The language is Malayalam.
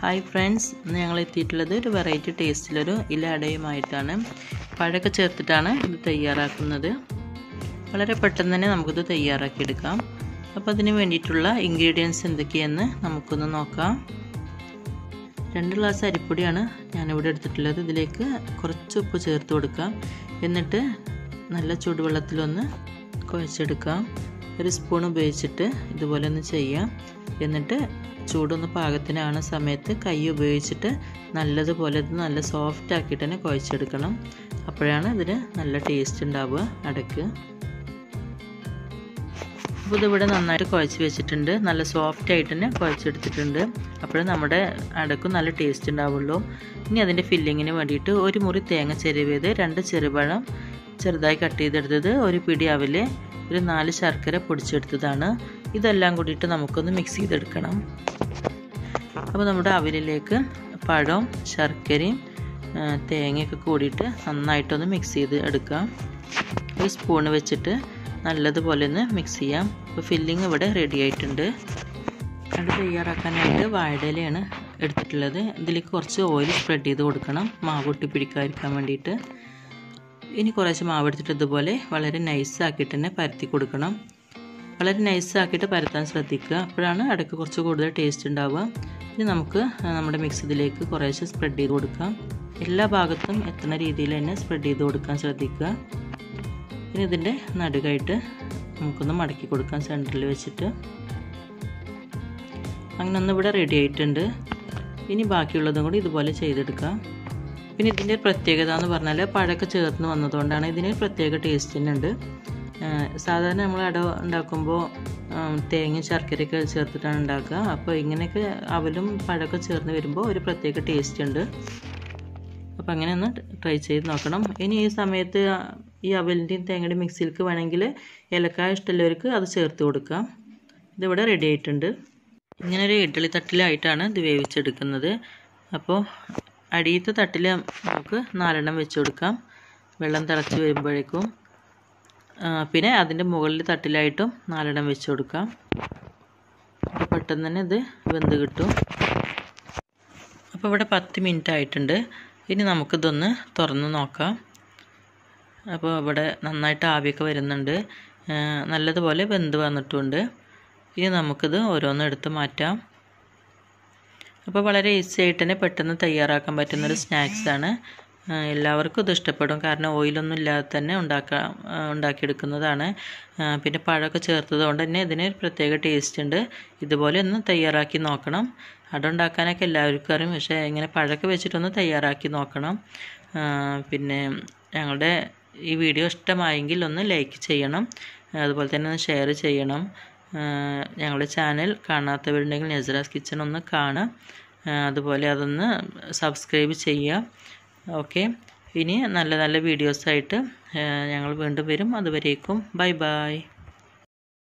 ഹായ് ഫ്രണ്ട്സ് ഇന്ന് ഞങ്ങൾ എത്തിയിട്ടുള്ളത് ഒരു വെറൈറ്റി ടേസ്റ്റിലൊരു ഇല അടയുമായിട്ടാണ് പഴമൊക്കെ ചേർത്തിട്ടാണ് ഇത് തയ്യാറാക്കുന്നത് വളരെ പെട്ടെന്ന് തന്നെ നമുക്കിത് തയ്യാറാക്കിയെടുക്കാം അപ്പോൾ അതിന് വേണ്ടിയിട്ടുള്ള ഇൻഗ്രീഡിയൻസ് എന്തൊക്കെയെന്ന് നമുക്കൊന്ന് നോക്കാം രണ്ട് ഗ്ലാസ് അരിപ്പൊടിയാണ് ഞാനിവിടെ എടുത്തിട്ടുള്ളത് ഇതിലേക്ക് കുറച്ച് ഉപ്പ് ചേർത്ത് കൊടുക്കാം എന്നിട്ട് നല്ല ചൂടുവെള്ളത്തിലൊന്ന് കുഴച്ചെടുക്കാം ഒരു സ്പൂൺ ഉപയോഗിച്ചിട്ട് ഇതുപോലെ ഒന്ന് ചെയ്യാം എന്നിട്ട് ചൂടൊന്ന് പാകത്തിനാണ് സമയത്ത് കൈ ഉപയോഗിച്ചിട്ട് നല്ലതുപോലെ ഇത് നല്ല സോഫ്റ്റ് ആക്കിയിട്ട് തന്നെ കുഴച്ചെടുക്കണം അപ്പോഴാണ് ഇതിന് നല്ല ടേസ്റ്റ് ഉണ്ടാവുക അടക്ക് അപ്പോൾ ഇതിവിടെ നന്നായിട്ട് കുഴച്ച് വെച്ചിട്ടുണ്ട് നല്ല സോഫ്റ്റ് ആയിട്ട് തന്നെ കുഴച്ചെടുത്തിട്ടുണ്ട് അപ്പോൾ നമ്മുടെ അടക്കും നല്ല ടേസ്റ്റ് ഉണ്ടാവുള്ളൂ ഇനി അതിൻ്റെ ഫില്ലിങ്ങിന് വേണ്ടിയിട്ട് ഒരു മുറി തേങ്ങ ചെരുവിയത് രണ്ട് ചെറുപഴം ചെറുതായി കട്ട് ചെയ്തെടുത്തത് ഒരു പിടി അവല് ഒരു നാല് ശർക്കര പൊടിച്ചെടുത്തതാണ് ഇതെല്ലാം കൂടിയിട്ട് നമുക്കൊന്ന് മിക്സ് ചെയ്തെടുക്കണം അപ്പോൾ നമ്മുടെ അവലിലേക്ക് പഴവും ശർക്കരയും തേങ്ങയൊക്കെ കൂടിയിട്ട് നന്നായിട്ടൊന്ന് മിക്സ് ചെയ്ത് എടുക്കാം ഒരു സ്പൂണ് വെച്ചിട്ട് നല്ലതുപോലെ ഒന്ന് മിക്സ് ചെയ്യാം അപ്പോൾ ഫില്ലിങ് ഇവിടെ റെഡി ആയിട്ടുണ്ട് അത് തയ്യാറാക്കാനായിട്ട് വാഴയിലയാണ് എടുത്തിട്ടുള്ളത് ഇതിലേക്ക് കുറച്ച് ഓയിൽ സ്പ്രെഡ് ചെയ്ത് കൊടുക്കണം മാവ് ഒട്ടി പിടിക്കാതിരിക്കാൻ വേണ്ടിയിട്ട് ഇനി കുറച്ച് മാവ് എടുത്തിട്ട് ഇതുപോലെ വളരെ നൈസാക്കിയിട്ട് തന്നെ പരത്തി കൊടുക്കണം വളരെ നൈസാക്കിയിട്ട് പരത്താൻ ശ്രദ്ധിക്കുക അപ്പോഴാണ് അടയ്ക്ക് കുറച്ച് കൂടുതൽ ടേസ്റ്റ് ഉണ്ടാവുക ഇനി നമുക്ക് നമ്മുടെ മിക്സ് ഇതിലേക്ക് കുറേശ്ശെ സ്പ്രെഡ് ചെയ്ത് കൊടുക്കാം എല്ലാ ഭാഗത്തും എത്തുന്ന രീതിയിൽ തന്നെ സ്പ്രെഡ് ചെയ്ത് കൊടുക്കാൻ ശ്രദ്ധിക്കുക ഇനി ഇതിൻ്റെ നടുകായിട്ട് നമുക്കൊന്ന് മടക്കി കൊടുക്കാം സെൻറ്ററിൽ വെച്ചിട്ട് അങ്ങനെ ഒന്ന് ഇവിടെ റെഡി ആയിട്ടുണ്ട് ഇനി ബാക്കിയുള്ളതും കൂടി ഇതുപോലെ ചെയ്തെടുക്കാം പിന്നെ ഇതിൻ്റെ പ്രത്യേകത എന്ന് പറഞ്ഞാൽ പഴമൊക്കെ ചേർന്ന് വന്നതുകൊണ്ടാണ് ഇതിന് പ്രത്യേക ടേസ്റ്റ് തന്നെ ഉണ്ട് സാധാരണ നമ്മൾ അട ഉണ്ടാക്കുമ്പോൾ തേങ്ങ ശർക്കരയൊക്കെ ചേർത്തിട്ടാണ് ഉണ്ടാക്കുക അപ്പോൾ ഇങ്ങനെയൊക്കെ അവലും പഴമൊക്കെ ചേർന്ന് വരുമ്പോൾ ഒരു പ്രത്യേക ടേസ്റ്റ് ഉണ്ട് അപ്പോൾ അങ്ങനെ ഒന്ന് ട്രൈ ചെയ്ത് നോക്കണം ഇനി ഈ സമയത്ത് ഈ അവലിൻ്റെയും തേങ്ങയുടെയും മിക്സിയിലേക്ക് വേണമെങ്കിൽ ഏലക്കായ ഇഷ്ടമുള്ളവർക്ക് അത് ചേർത്ത് കൊടുക്കാം ഇതിവിടെ റെഡി ആയിട്ടുണ്ട് ഇങ്ങനെ ഒരു ഇഡ്ഡലി തട്ടിലായിട്ടാണ് ഇത് വേവിച്ചെടുക്കുന്നത് അപ്പോൾ അടിയത്തെ തട്ടിൽ നമുക്ക് നാലെണ്ണം വെച്ച് കൊടുക്കാം വെള്ളം തിളച്ച് വരുമ്പോഴേക്കും പിന്നെ അതിൻ്റെ മുകളിൽ തട്ടിലായിട്ടും നാലെണ്ണം വെച്ച് കൊടുക്കാം അപ്പോൾ പെട്ടെന്ന് തന്നെ ഇത് വെന്ത് കിട്ടും അപ്പോൾ ഇവിടെ പത്ത് മിനിറ്റ് ആയിട്ടുണ്ട് ഇനി നമുക്കിതൊന്ന് തുറന്ന് നോക്കാം അപ്പോൾ ഇവിടെ നന്നായിട്ട് ആവിയൊക്കെ വരുന്നുണ്ട് നല്ലതുപോലെ വെന്ത് വന്നിട്ടുണ്ട് ഇനി നമുക്കിത് ഓരോന്നും എടുത്ത് മാറ്റാം അപ്പോൾ വളരെ ഈസി ആയിട്ട് തന്നെ പെട്ടെന്ന് തയ്യാറാക്കാൻ പറ്റുന്നൊരു സ്നാക്സാണ് എല്ലാവർക്കും ഇത് ഇഷ്ടപ്പെടും കാരണം ഓയിലൊന്നും ഇല്ലാതെ തന്നെ ഉണ്ടാക്കാം ഉണ്ടാക്കിയെടുക്കുന്നതാണ് പിന്നെ പഴമൊക്കെ ചേർത്തത് കൊണ്ട് തന്നെ ഇതിന് പ്രത്യേക ടേസ്റ്റ് ഉണ്ട് ഇതുപോലെ ഒന്ന് തയ്യാറാക്കി നോക്കണം അട ഉണ്ടാക്കാനൊക്കെ എല്ലാവർക്കും അറിയും പക്ഷേ ഇങ്ങനെ പഴമൊക്കെ വെച്ചിട്ടൊന്ന് തയ്യാറാക്കി നോക്കണം പിന്നെ ഞങ്ങളുടെ ഈ വീഡിയോ ഇഷ്ടമായെങ്കിൽ ഒന്ന് ലൈക്ക് ചെയ്യണം അതുപോലെ തന്നെ ഒന്ന് ഷെയർ ചെയ്യണം ഞങ്ങളുടെ ചാനൽ കാണാത്തവരുണ്ടെങ്കിൽ നസറാസ് കിച്ചൺ ഒന്ന് കാണാം അതുപോലെ അതൊന്ന് സബ്സ്ക്രൈബ് ചെയ്യുക ഓക്കെ ഇനി നല്ല നല്ല വീഡിയോസായിട്ട് ഞങ്ങൾ വീണ്ടും വരും അതുവരേക്കും ബൈ ബൈ